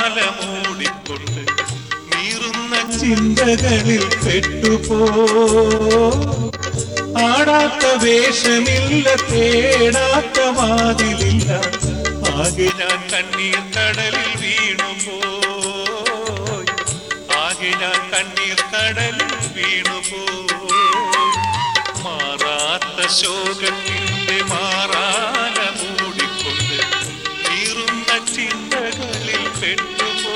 മാറാല മൂടിക്കൊണ്ട് നീറുന്ന ചിന്തകളിൽ പെട്ടുപോ ആടാത്ത വേഷമില്ല തേടാത്ത വാതിലില്ല ആകെ ഞാൻ കണ്ണീർ കടലിൽ വീണുപോയി ആകെ ഞാൻ കണ്ണീർ കടലിൽ വീണുപോയി മാറാത്ത ശോകത്തിന്റെ മാറാല മൂടിക്കൊണ്ട് നീറുന്ന ചിന്തകളിൽ പെട്ടുപോ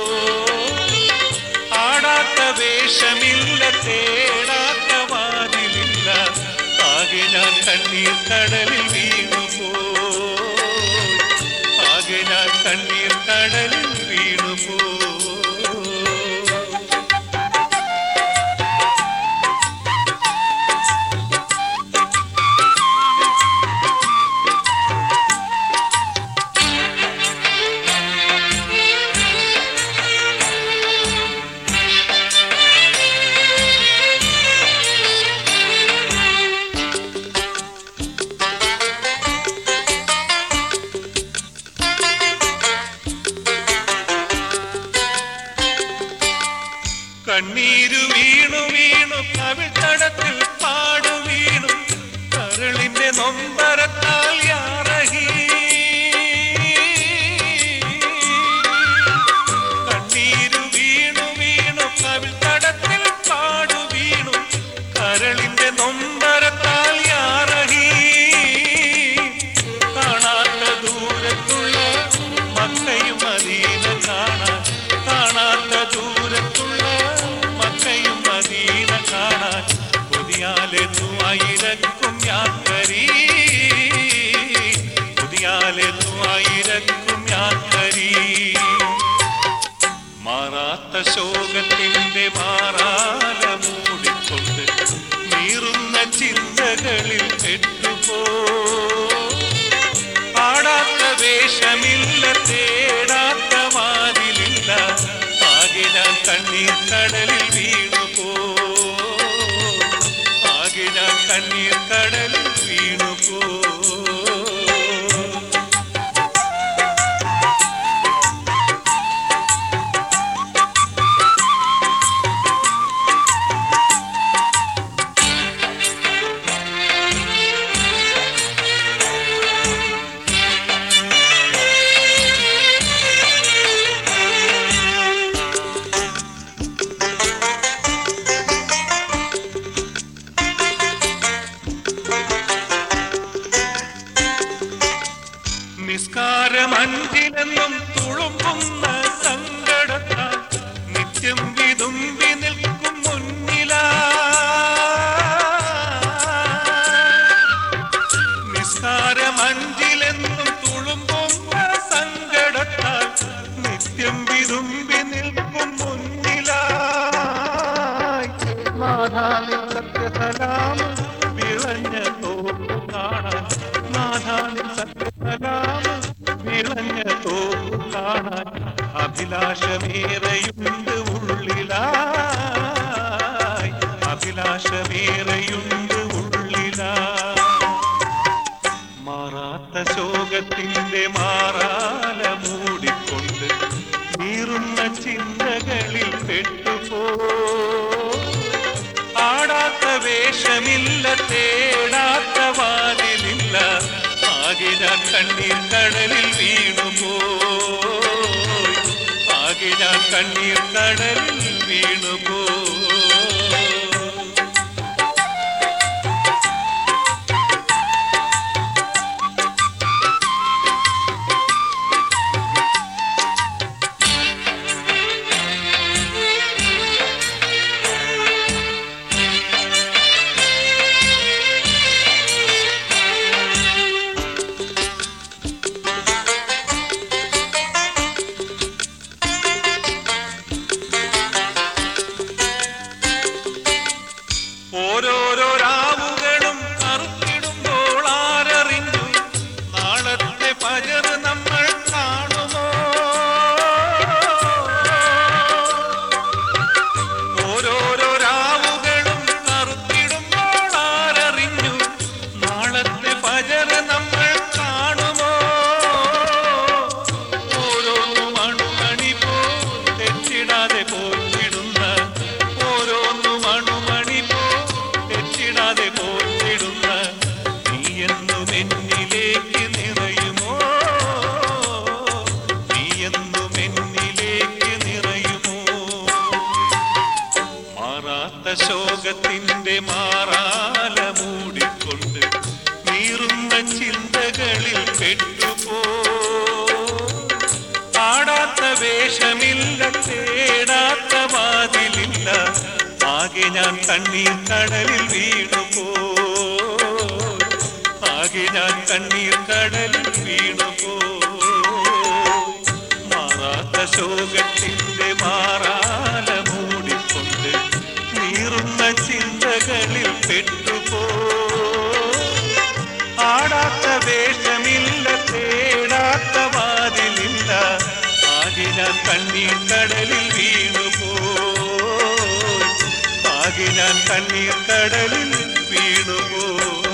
ആടാത്ത വേഷമില്ല തേടാത്ത വാതിലില്ല ആകെ ഞാൻ കണ്ണീർ കടലിൽ വീണുപോ ആകെ ഞാൻ കണ്ണീർ കടലിൽ വീണുപോ കണ്ണീരു വീണു വീണു കവിൾത്തടത്തിൽ പാടു വീണു കരളിന്റെ നൊമ്പരത്താൽ യാറഹി കണ്ണീരു വീണു വീണു കവിൾത്തടത്തിൽ പാടു വീണു കരളിന്റെ നൊമ്പരത്താൽ യാറഹി കാണാത്ത ദൂരത്തുള്ള മക്കയും മദീന കാണാൻ കാണാത്ത ദൂരത്തുള്ള മക്കയും മദീന കാണാൻ പുതിയാലെന്നുമായിരക്കും യാക്കരി പുതിയാലെന്നുമായിരക്കും യാക്കരി മാറാത്ത ശോകത്തിന്റെ മാറാല മൂടിക്കൊണ്ട് നീറുന്ന ചിന്തകളിൽ പെട്ടുപോ പാടാത്ത വേഷമില്ല തേടാത്ത വാതിലില്ല ആകെ ഞാൻ കണ്ണീർ കടലിൽ വീണുപോ ആകെ ഞാൻ കണ്ണീർ കടലിൽ വീണുപോ നിസ്കാരമഞ്ചിലെന്നും തുളുമ്പുന്ന സങ്കടത്താൽ നിത്യം വിതുമ്പി നിൽക്കും മുന്നിലാ നിസ്കാരമഞ്ചിലെന്നും തുളുമ്പുന്ന സങ്കടത്താൽ നിത്യം വിതുമ്പി നിൽക്കും മുന്നിലായി നാഥാനിൻ സത്യസലാം വിളഞ്ഞ തോപ്പു കാണാൻ നാഥാനിൻ സത്യസലാം വിളഞ്ഞ തോപ്പു കാണാൻ അഭിലാഷമേറെയുണ്ട് ഉള്ളിലായി അഭിലാഷമേറെയുണ്ട് ഉള്ളിലായി മാറാത്ത ശോകത്തിന്റെ മാറാല മൂടിക്കൊണ്ട് നീറുന്ന ചിന്തകളിൽ പെട്ടുപോ ആടാത്ത വേഷമില്ല തേടാത്ത വാതിലില്ല ആകെ ഞാൻ കണ്ണീർ കടലിൽ വീണുപോയി ആകെ ഞാൻ കണ്ണീർ കടലിൽ വീണുപോയി ശോകത്തിന്റെ മാറാല മൂടിക്കൊണ്ട് നീറുന്ന ചിന്തകളിൽ പെട്ടുപോ ആടാത്ത വേഷമില്ല തേടാത്ത വാതിലില്ല ആകെ ഞാൻ കണ്ണീർ കടലിൽ വീണുപോ ആകെ ഞാൻ കണ്ണീർ കടലിൽ വീണുപോ മാറാത്ത ശോകത്തിന്റെ മാറാല മൂടിക്കൊണ്ട് നീറുന്ന ചിന്തകളിൽ പെട്ടുപോ ആടാത്ത വേഷമില്ല തേടാത്ത വാതിലില്ല ആകെ ഞാൻ കണ്ണീർ കടലിൽ വീണുപോ ആകെ ഞാൻ കണ്ണീർ കടലിൽ വീണുപോ